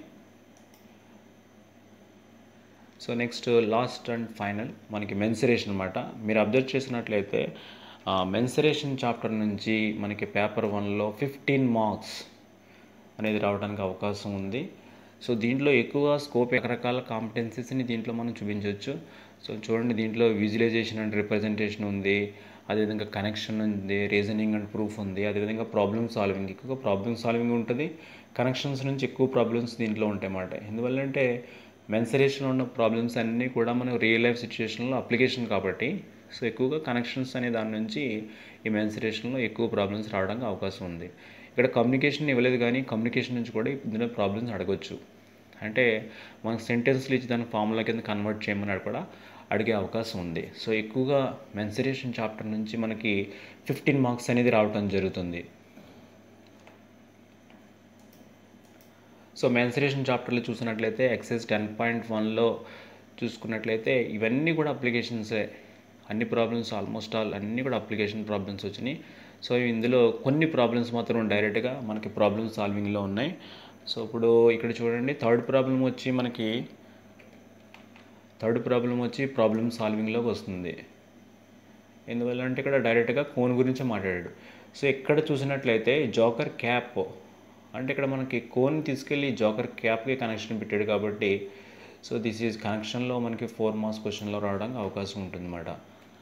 so next last and final మనకి మెన్సరేషన్ అనమాట మీరు అబ్జర్వ్ చేసినట్లయితే మెన్సరేషన్ చాప్టర్ నుంచి మనకి పేపర్ వన్లో ఫిఫ్టీన్ మార్క్స్ అనేది రావడానికి అవకాశం ఉంది సో దీంట్లో ఎక్కువ స్కోప్ రకరకాల కాంపిటెన్సీస్ని దీంట్లో మనం చూపించవచ్చు సో చూడండి దీంట్లో విజువలైజేషన్ అండ్ రిప్రజెంటేషన్ ఉంది అదేవిధంగా కనెక్షన్ ఉంది రీజనింగ్ అండ్ ప్రూఫ్ ఉంది అదేవిధంగా ప్రాబ్లమ్ సాల్వింగ్ ఎక్కువ ప్రాబ్లమ్ సాల్వింగ్ ఉంటుంది కనెక్షన్స్ నుంచి ఎక్కువ ప్రాబ్లమ్స్ దీంట్లో ఉంటాయి అన్నమాట ఎందువల్లంటే మెన్సరేషన్లో ఉన్న ప్రాబ్లమ్స్ అన్నీ కూడా మనం రియల్ లైఫ్ సిచ్యువేషన్లో అప్లికేషన్ కాబట్టి సో ఎక్కువగా కనెక్షన్స్ అనే దాని నుంచి ఈ మెన్సరేషన్లో ఎక్కువ ప్రాబ్లమ్స్ రావడానికి అవకాశం ఉంది ఇక్కడ కమ్యూనికేషన్ ఇవ్వలేదు కానీ కమ్యూనికేషన్ నుంచి కూడా ఇందులో ప్రాబ్లమ్స్ అడగొచ్చు అంటే మనకు సెంటెన్స్లు ఇచ్చి దాన్ని ఫార్ములా కింద కన్వర్ట్ చేయమని కూడా అడిగే అవకాశం ఉంది సో ఎక్కువగా మెన్సరేషన్ చాప్టర్ నుంచి మనకి ఫిఫ్టీన్ మార్క్స్ అనేది రావటం జరుగుతుంది సో మెన్సరేషన్ చాప్టర్లో చూసినట్లయితే ఎక్సైజ్ టెన్ పాయింట్ వన్లో చూసుకున్నట్లయితే ఇవన్నీ కూడా అప్లికేషన్సే అన్ని ప్రాబ్లమ్స్ ఆల్మోస్ట్ ఆల్ అన్నీ కూడా అప్లికేషన్ ప్రాబ్లమ్స్ వచ్చినాయి సో ఇందులో కొన్ని ప్రాబ్లమ్స్ మాత్రం డైరెక్ట్గా మనకి ప్రాబ్లమ్ సాల్వింగ్లో ఉన్నాయి సో ఇప్పుడు ఇక్కడ చూడండి థర్డ్ ప్రాబ్లం వచ్చి మనకి థర్డ్ ప్రాబ్లం వచ్చి ప్రాబ్లమ్ సాల్వింగ్లోకి వస్తుంది ఎందువల్ల అంటే ఇక్కడ డైరెక్ట్గా కోన్ గురించి మాట్లాడాడు సో ఇక్కడ చూసినట్లయితే జోకర్ క్యాప్ అంటే ఇక్కడ మనకి కోన్ తీసుకెళ్ళి జోకర్ క్యాప్కి కనెక్షన్ పెట్టాడు కాబట్టి సో దిస్ ఈజ్ కనెక్షన్లో మనకి ఫోర్ మార్క్స్ క్వశ్చన్లో రావడానికి అవకాశం ఉంటుందన్నమాట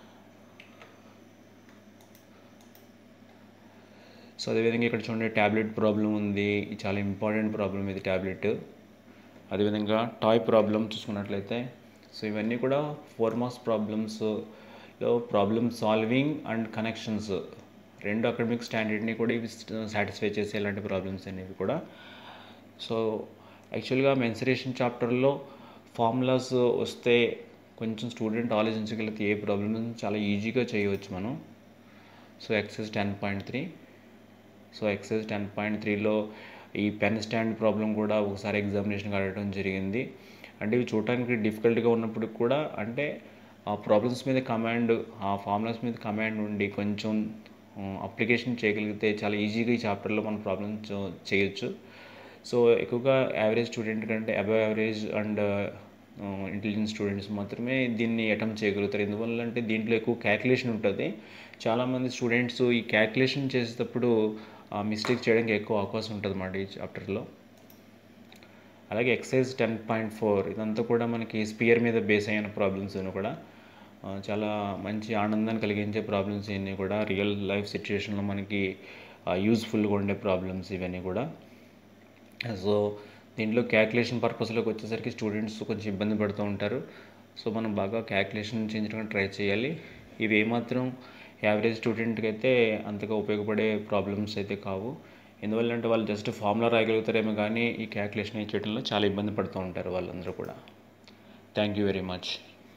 సో అదేవిధంగా ఇక్కడ చూడండి ట్యాబ్లెట్ ప్రాబ్లం ఉంది ఇది చాలా ఇంపార్టెంట్ ప్రాబ్లం ఇది ట్యాబ్లెట్ అదేవిధంగా టాయ్ ప్రాబ్లం చూసుకున్నట్లయితే సో ఇవన్నీ కూడా ఫోర్ మార్క్స్ ప్రాబ్లమ్స్లో ప్రాబ్లమ్ సాల్వింగ్ అండ్ కనెక్షన్స్ రెండు అకాడమిక్ స్టాండర్డ్ని కూడా ఇవి సాటిస్ఫై చేసే ఇలాంటి ప్రాబ్లమ్స్ అనేవి కూడా సో యాక్చువల్గా మెన్సరేషన్ చాప్టర్లో ఫార్ములాస్ వస్తే కొంచెం స్టూడెంట్ ఆలోచించగలిగితే ఏ ప్రాబ్లమ్ చాలా ఈజీగా చేయవచ్చు మనం so exercise ten point three so exercise ten point త్రీలో ఈ పెన్ స్టాండ్ ప్రాబ్లం కూడా ఒకసారి ఎగ్జామినేషన్కి అడగడం జరిగింది అంటే ఇవి చూడటానికి డిఫికల్ట్గా ఉన్నప్పుడు కూడా అంటే ఆ ప్రాబ్లమ్స్ మీద కమాండ్ ఆ ఫార్ములాస్ మీద కమాండ్ ఉండి కొంచెం అప్లికేషన్ చేయగలిగితే చాలా ఈజీగా ఈ చాప్టర్లో మన ప్రాబ్లమ్స్ చేయొచ్చు సో ఎక్కువగా యావరేజ్ స్టూడెంట్ కంటే above average and intelligent students మాత్రమే దీన్ని అటెంప్ట్ చేయగలుగుతారు ఎందువల్ల అంటే దీంట్లో ఎక్కువ క్యాల్కులేషన్ ఉంటుంది చాలామంది స్టూడెంట్స్ ఈ క్యాల్కులేషన్ చేసేటప్పుడు మిస్టేక్ చేయడానికి ఎక్కువ అవకాశం ఉంటుంది అన్నమాట ఈ చాప్టర్లో అలాగే ఎక్సైజ్ టెన్ పాయింట్ ఫోర్ ఇదంతా కూడా మనకి స్పియర్ మీద బేస్ అయిన ప్రాబ్లమ్స్ కూడా ఆ, చాలా మంచి ఆనందాన్ని కలిగించే ప్రాబ్లమ్స్ ఇవన్నీ కూడా రియల్ లైఫ్ సిచ్యుయేషన్లో మనకి యూజ్ఫుల్గా ఉండే ప్రాబ్లమ్స్ ఇవన్నీ కూడా సో దీంట్లో క్యాల్కులేషన్ పర్పస్లోకి వచ్చేసరికి స్టూడెంట్స్ కొంచెం ఇబ్బంది పడుతూ ఉంటారు సో మనం బాగా క్యాల్కులేషన్ చేయించడానికి ట్రై చేయాలి ఇవి ఏమాత్రం యావరేజ్ స్టూడెంట్కి అయితే అంతగా ఉపయోగపడే ప్రాబ్లమ్స్ అయితే కావు ఎందువల్ల అంటే వాళ్ళు జస్ట్ ఫార్ములా రాయగలుగుతారేమో కానీ ఈ క్యాల్కులేషన్ చేయడంలో చాలా ఇబ్బంది పడుతూ ఉంటారు వాళ్ళందరూ కూడా thank you very much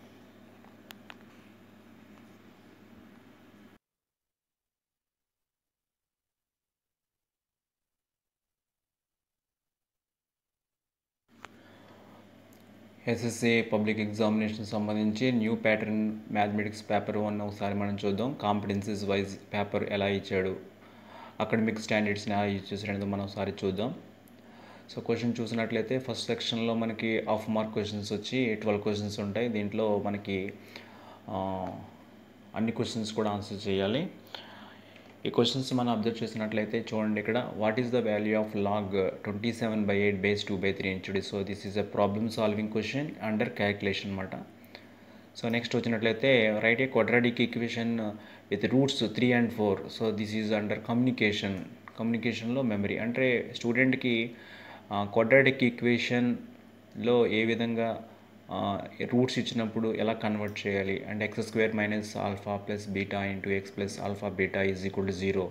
SSA public examination సంబంధించి new pattern mathematics paper one ఒకసారి మనం చూద్దాం కాంపిటెన్సీస్ వైజ్ పేపర్ ఎలా ఇచ్చాడు అకాడమిక్ స్టాండర్డ్స్ని ఎలా యూజ్ చేశాడు అనేది మనం ఒకసారి చూద్దాం సో క్వశ్చన్ చూసినట్లయితే ఫస్ట్ సెక్షన్లో మనకి హాఫ్ మార్క్ క్వశ్చన్స్ వచ్చి ట్వెల్వ్ క్వశ్చన్స్ ఉంటాయి దీంట్లో మనకి ఆ, అన్ని క్వశ్చన్స్ కూడా ఆన్సర్ చేయాలి ఈ క్వశ్చన్స్ మనం అబ్జర్వ్ చేసినట్లయితే చూడండి ఇక్కడ what is the value of log twenty seven by eight base two by three ఇంచుడి so this is a problem solving question under calculation అనమాట సో నెక్స్ట్ వచ్చినట్లయితే write a quadratic equation with roots three and four so this is under communication కమ్యూనికేషన్లో memory అంటే స్టూడెంట్కి quadratic ఈక్వేషన్లో ఏ విధంగా roots ఇచ్చినప్పుడు ఎలా convert చేయాలి and x square minus alpha plus beta into x plus alpha beta is equal to zero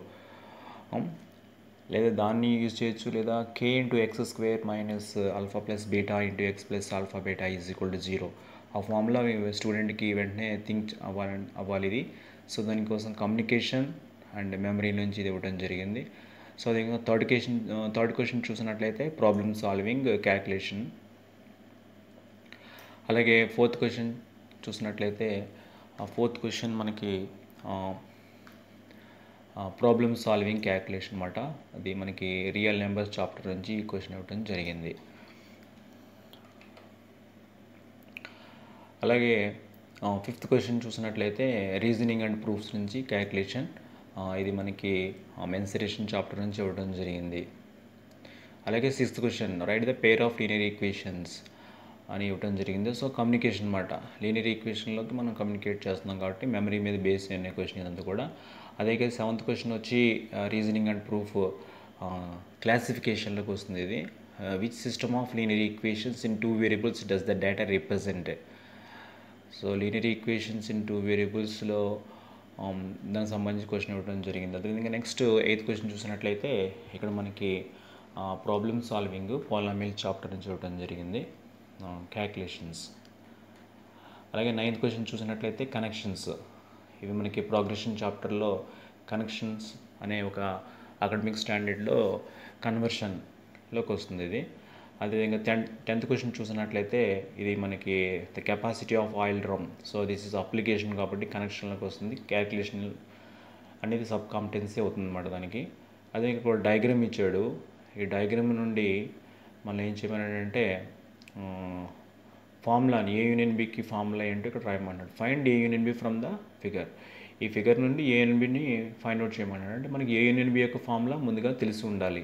లేదా దాన్ని use చేయొచ్చు లేదా k into x square minus alpha plus beta into x plus alpha beta is equal to zero ఆ formula స్టూడెంట్కి వెంటనే think అవ్వాలి అవ్వాలి ఇది సో దానికోసం కమ్యూనికేషన్ అండ్ మెమరీ నుంచి ఇది ఇవ్వడం జరిగింది సో అదే థర్డ్ క్వశ్చన్ థర్డ్ క్వశ్చన్ చూసినట్లయితే ప్రాబ్లమ్ సాల్వింగ్ క్యాల్కులేషన్ అలాగే ఫోర్త్ క్వశ్చన్ చూసినట్లయితే ఆ ఫోర్త్ క్వశ్చన్ మనకి ప్రాబ్లమ్ సాల్వింగ్ క్యాల్కులేషన్ అనమాట అది మనకి రియల్ నెంబర్స్ చాప్టర్ నుంచి ఈ క్వశ్చన్ ఇవ్వడం జరిగింది అలాగే ఫిఫ్త్ క్వశ్చన్ చూసినట్లయితే రీజనింగ్ అండ్ ప్రూఫ్స్ నుంచి క్యాల్కులేషన్ ఇది మనకి మెన్సరేషన్ చాప్టర్ నుంచి ఇవ్వడం జరిగింది అలాగే sixth question write the pair of linear equations అని ఇవ్వడం జరిగింది సో కమ్యూనికేషన్ అనమాట లీనియర్ ఈక్వేషన్లోకి మనం కమ్యూనికేట్ చేస్తున్నాం కాబట్టి మెమరీ మీద బేస్ అయిన క్వశ్చన్ ఇదంతా కూడా అదే సెవెంత్ క్వశ్చన్ వచ్చి రీజనింగ్ అండ్ ప్రూఫ్ క్లాసిఫికేషన్లోకి వస్తుంది ఇది which system of linear equations in two variables does the data represent so linear equations in two వేరియబుల్స్లో దానికి సంబంధించి క్వశ్చన్ ఇవ్వడం జరిగింది అదేవిధంగా నెక్స్ట్ ఎయిత్ క్వశ్చన్ చూసినట్లయితే ఇక్కడ మనకి ప్రాబ్లమ్ సాల్వింగ్ పాలమిల్ చాప్టర్ నుంచి ఇవ్వడం జరిగింది క్యాల్కులేషన్స్ అలాగే నైన్త్ క్వశ్చన్ చూసినట్లయితే కనెక్షన్స్ ఇవి మనకి ప్రోగ్రెషన్ చాప్టర్లో కనెక్షన్స్ అనే ఒక అకాడమిక్ స్టాండర్డ్లో కన్వర్షన్లోకి వస్తుంది ఇది అదేవిధంగా టెన్ టెన్త్ క్వశ్చన్ చూసినట్లయితే ఇది మనకి the capacity of oil drum so this is application కాబట్టి కనెక్షన్లోకి వస్తుంది క్యాల్కులేషన్ అనేది సబ్ కాంపిటెన్సీ అవుతుంది అన్నమాట దానికి అదే ఇప్పుడు డయాగ్రామ్ ఇచ్చాడు ఈ డయాగ్రామ్ నుండి మళ్ళీ ఏం చేయమన్నాడంటే ఫార్ములాని ఏ యూనియన్ బికి ఫార్ములా ఏంటో ఇక్కడ రాయమన్నాడు find A union B from the figure ఈ ఫిగర్ నుండి ఏ యూనియన్ బిని ఫైండ్ అవుట్ చేయమన్నాడు అంటే మనకి ఏ యూనియన్ బి యొక్క ఫార్ములా ముందుగా తెలిసి ఉండాలి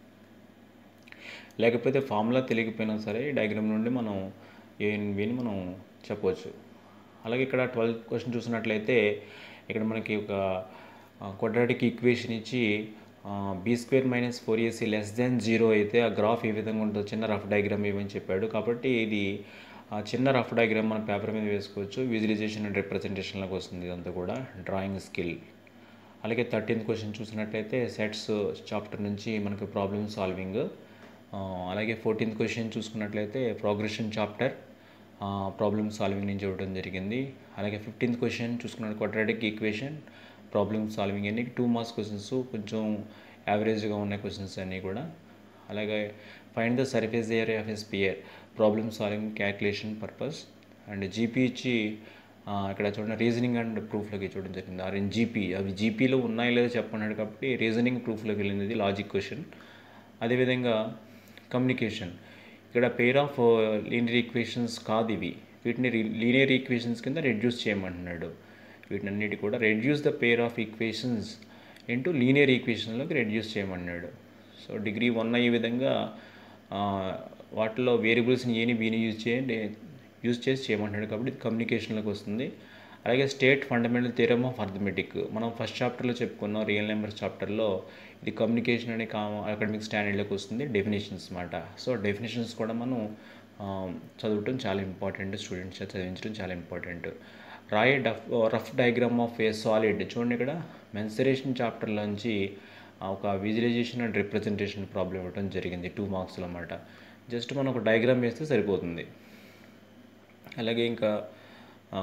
లేకపోతే ఫార్ములా తెలియకపోయినా సరే ఈ డయాగ్రామ్ నుండి మనం ఏ యూనియన్ బిని మనం చెప్పవచ్చు అలాగే ఇక్కడ ట్వెల్త్ క్వశ్చన్ చూసినట్లయితే ఇక్కడ మనకి ఒక క్వాడ్రాటిక్ ఈక్వేషన్ ఇచ్చి B square minus four AC less than zero అయితే ఆ గ్రాఫ్ ఏ విధంగా ఉంటుందో చిన్న రఫ్ డయాగ్రామ్ ఇవ్వని చెప్పాడు కాబట్టి ఇది ఆ చిన్న రఫ్ డయాగ్రామ్ మన పేపర్ మీద వేసుకోవచ్చు విజువలైజేషన్ అండ్ రిప్రజెంటేషన్లోకి వస్తుంది ఇదంతా కూడా డ్రాయింగ్ స్కిల్ అలాగే థర్టీన్త్ క్వశ్చన్ చూసినట్లయితే సెట్స్ చాప్టర్ నుంచి మనకు ప్రాబ్లమ్ సాల్వింగ్ అలాగే ఫోర్టీన్త్ క్వశ్చన్ చూసుకున్నట్లయితే ప్రోగ్రెషన్ చాప్టర్ ప్రాబ్లమ్ సాల్వింగ్ నుంచి ఇవ్వడం జరిగింది అలాగే ఫిఫ్టీన్త్ క్వశ్చన్ చూసుకున్న క్వాడ్రాటిక్ ఈక్వేషన్ ప్రాబ్లమ్ సాల్వింగ్ అన్ని టూ మార్క్స్ క్వశ్చన్స్ కొంచెం యావరేజ్గా ఉన్న క్వశ్చన్స్ అన్నీ కూడా అలాగే find the surface area of a sphere problem solving calculation purpose and GP ఇచ్చి ఆ, ఇక్కడ చూడండి రీజనింగ్ అండ్ ప్రూఫ్లోకి చూడడం జరిగింది ఆ రెండు జీపీ అవి జీపీలో ఉన్నాయో లేదో చెప్పన్నాడు కాబట్టి రీజనింగ్ ప్రూఫ్లోకి వెళ్ళింది లాజిక్ క్వశ్చన్ అదేవిధంగా కమ్యూనికేషన్ ఇక్కడ పేర్ ఆఫ్ లీనియర్ ఈక్వేషన్స్ కాదు ఇవి వీటిని లీనియర్ ఈక్వేషన్స్ కింద రెడ్యూస్ చేయమంటున్నాడు వీటిని అన్నిటి కూడా reduce the pair of equations into linear ఈక్వేషన్లోకి రెడ్యూస్ చేయమన్నాడు సో డిగ్రీ వన్ అయ్యే విధంగా ఆ, వాటిలో వేరియబుల్స్ని ఏని బీని యూజ్ చేయండి యూజ్ చేసి చేయమంటున్నాడు కాబట్టి ఇది కమ్యూనికేషన్లోకి వస్తుంది అలాగే state fundamental theorem of arithmetic మనం ఫస్ట్ చాప్టర్లో చెప్పుకున్నాం రియల్ నెంబర్స్ చాప్టర్లో ఇది కమ్యూనికేషన్ అనే కా అకాడమిక్ స్టాండర్డ్లోకి వస్తుంది డెఫినేషన్స్ అనమాట సో డెఫినేషన్స్ కూడా మనం ఆ, చదవటం చాలా ఇంపార్టెంట్ స్టూడెంట్స్ చదివించడం చాలా ఇంపార్టెంట్ రాయే డఫ్ rough diagram of a solid చూడండి ఇక్కడ మెన్సరేషన్ చాప్టర్లోంచి ఒక విజువలైజేషన్ అండ్ రిప్రజెంటేషన్ ప్రాబ్లం ఇవ్వడం జరిగింది టూ మార్క్స్లో అన్నమాట జస్ట్ మనం ఒక డయాగ్రామ్ వేస్తే సరిపోతుంది అలాగే ఇంకా ఆ,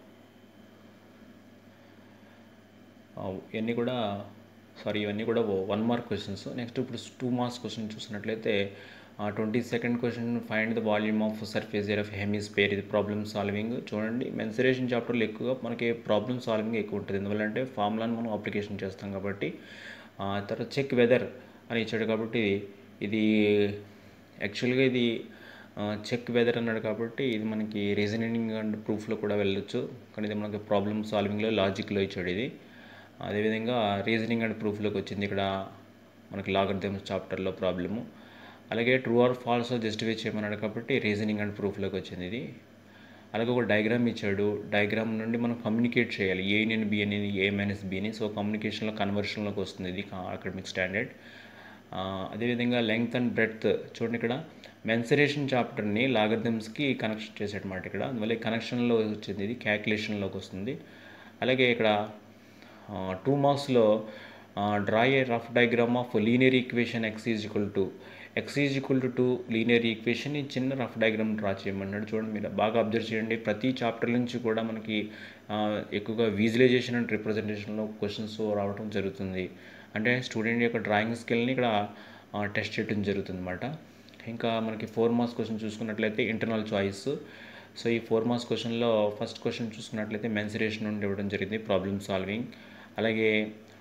ఆ, ఇవన్నీ కూడా సారీ ఇవన్నీ కూడా వన్ మార్క్ క్వశ్చన్స్ నెక్స్ట్ ఇప్పుడు టూ మార్క్స్ క్వశ్చన్ చూసినట్లయితే twenty second question find the volume of surface area of hemisphere ఇది ప్రాబ్లమ్ సాల్వింగ్ చూడండి మెన్సరేషన్ చాప్టర్లో ఎక్కువగా మనకి ప్రాబ్లమ్ సాల్వింగ్ ఎక్కువ ఉంటుంది ఎందువల్లంటే ఫార్ములాని మనం అప్లికేషన్ చేస్తాం కాబట్టి ఆ తర్వాత చెక్ వెదర్ అని ఇచ్చాడు కాబట్టి ఇది యాక్చువల్గా ఇది చెక్ వెదర్ అన్నాడు కాబట్టి ఇది మనకి రీజనింగ్ అండ్ ప్రూఫ్లో కూడా వెళ్ళొచ్చు కానీ ఇది మనకి ప్రాబ్లమ్ సాల్వింగ్లో లాజిక్లో ఇచ్చాడు ఇది అదేవిధంగా రీజనింగ్ అండ్ ప్రూఫ్లోకి వచ్చింది ఇక్కడ మనకి లాగర్థమ్స్ చాప్టర్లో ప్రాబ్లము అలాగే ట్రూ ఆర్ ఫాల్స్ జస్టిఫై చేయమన్నాడు కాబట్టి రీజనింగ్ అండ్ ప్రూఫ్లోకి వచ్చింది ఇది అలాగే ఒక డయాగ్రామ్ ఇచ్చాడు డయాగ్రామ్ నుండి మనం కమ్యూనికేట్ చేయాలి ఏ నేను బి అనేది ఏ మైనస్ బిని సో కమ్యూనికేషన్లో కన్వర్షన్లోకి వస్తుంది ఇది అకాడమిక్ స్టాండర్డ్ ఆ, అదేవిధంగా లెంగ్త్ అండ్ బ్రెడ్త్ చూడండి ఇక్కడ మెన్సరేషన్ చాప్టర్ని లాగర్థమ్స్కి కనెక్షన్ చేసేటమాట ఇక్కడ అందువల్ల ఈ కనెక్షన్లో వచ్చింది ఇది క్యాల్కులేషన్లోకి వస్తుంది అలాగే ఇక్కడ టూ మార్క్స్లో draw a rough diagram of linear equation x is equal to x is equal to two linear equation ఈ చిన్న రఫ్ డయాగ్రామ్ డ్రా చేయమన్నాడు చూడండి మీరు బాగా అబ్జర్వ్ చేయండి ప్రతి చాప్టర్ నుంచి కూడా మనకి ఆ, ఎక్కువగా విజువలైజేషన్ అండ్ రిప్రజెంటేషన్లో క్వశ్చన్స్ రావడం జరుగుతుంది అంటే స్టూడెంట్ యొక్క డ్రాయింగ్ స్కిల్ని ఇక్కడ టెస్ట్ చేయడం జరుగుతుంది అనమాట ఇంకా మనకి ఫోర్ మార్క్స్ క్వశ్చన్ చూసుకున్నట్లయితే ఇంటర్నల్ చాయిస్ సో ఈ ఫోర్ మార్క్స్ క్వశ్చన్లో ఫస్ట్ క్వశ్చన్ చూసుకున్నట్లయితే మెన్సరేషన్ నుండి ఇవ్వడం జరిగింది ప్రాబ్లమ్ సాల్వింగ్ అలాగే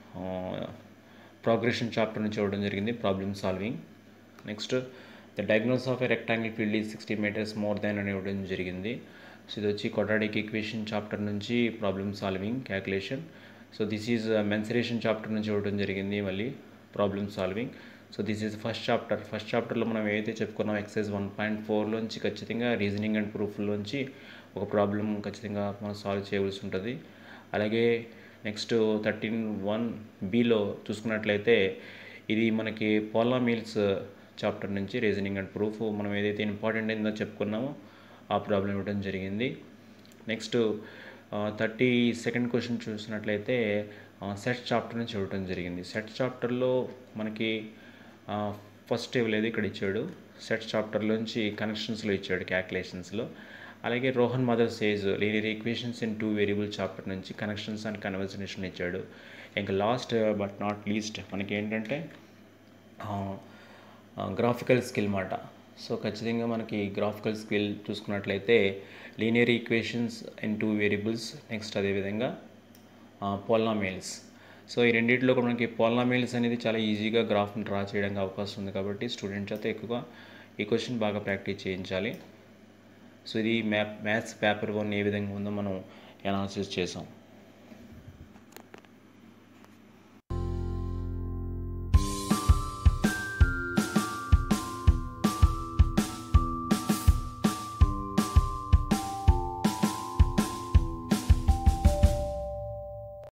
ప్రోగ్రెషన్ చాప్టర్ నుంచి ఇవ్వడం జరిగింది problem solving next the diagonal of a rectangle field ఈ సిక్స్టీ మీటర్స్ మోర్ దాన్ అని ఇవ్వడం జరిగింది సో ఇది వచ్చి క్వాడ్రాటిక్ ఈక్వేషన్ చాప్టర్ నుంచి problem solving calculation so this is mensuration chapter నుంచి ఇవ్వడం జరిగింది మళ్ళీ problem solving so this is first chapter first చాప్టర్లో మనం ఏదైతే చెప్పుకున్నాం ఎక్సైజ్ వన్ పాయింట్ ఫోర్లోంచి ఖచ్చితంగా రీజనింగ్ అండ్ ప్రూఫ్లోంచి ఒక ప్రాబ్లం ఖచ్చితంగా మనం సాల్వ్ చేయవలసి ఉంటుంది అలాగే నెక్స్ట్ థర్టీన్ వన్ బిలో చూసుకున్నట్లయితే ఇది మనకి పోలామీల్స్ చాప్టర్ నుంచి రీజనింగ్ అండ్ ప్రూఫ్ మనం ఏదైతే ఇంపార్టెంట్ అయిందో చెప్పుకున్నామో ఆ ప్రాబ్లం ఇవ్వడం జరిగింది నెక్స్ట్ థర్టీ సెకండ్ క్వశ్చన్ చూసినట్లయితే సెట్ చాప్టర్ నుంచి ఇవ్వడం జరిగింది సెట్ చాప్టర్లో మనకి ఫస్ట్ ఇవ్వలేదు ఇక్కడ ఇచ్చాడు సెట్ చాప్టర్లోంచి కనెక్షన్స్లో ఇచ్చాడు క్యాల్కులేషన్స్లో అలాగే Rohan mother says linear equations in two variable chapter నుంచి కనెక్షన్స్ అండ్ కన్వర్జనేషన్ ఇచ్చాడు ఇంకా లాస్ట్ బట్ నాట్ లీస్ట్ మనకి ఏంటంటే గ్రాఫికల్ స్కిల్ మాట సో ఖచ్చితంగా మనకి గ్రాఫికల్ స్కిల్ చూసుకున్నట్లయితే linear equations in two variables next అదేవిధంగా పోల్నామేల్స్ సో ఈ రెండింటిలో కూడా మనకి పోల్నామేల్స్ అనేది చాలా ఈజీగా గ్రాఫ్ని డ్రా చేయడానికి అవకాశం ఉంది కాబట్టి స్టూడెంట్స్ అయితే ఎక్కువగా ఈ క్వశ్చన్ బాగా ప్రాక్టీస్ చేయించాలి సో ఇది మ్యాప్ మ్యాథ్స్ పేపర్ వన్ ఏ విధంగా ఉందో మనం అనాలిసిస్ చేసాం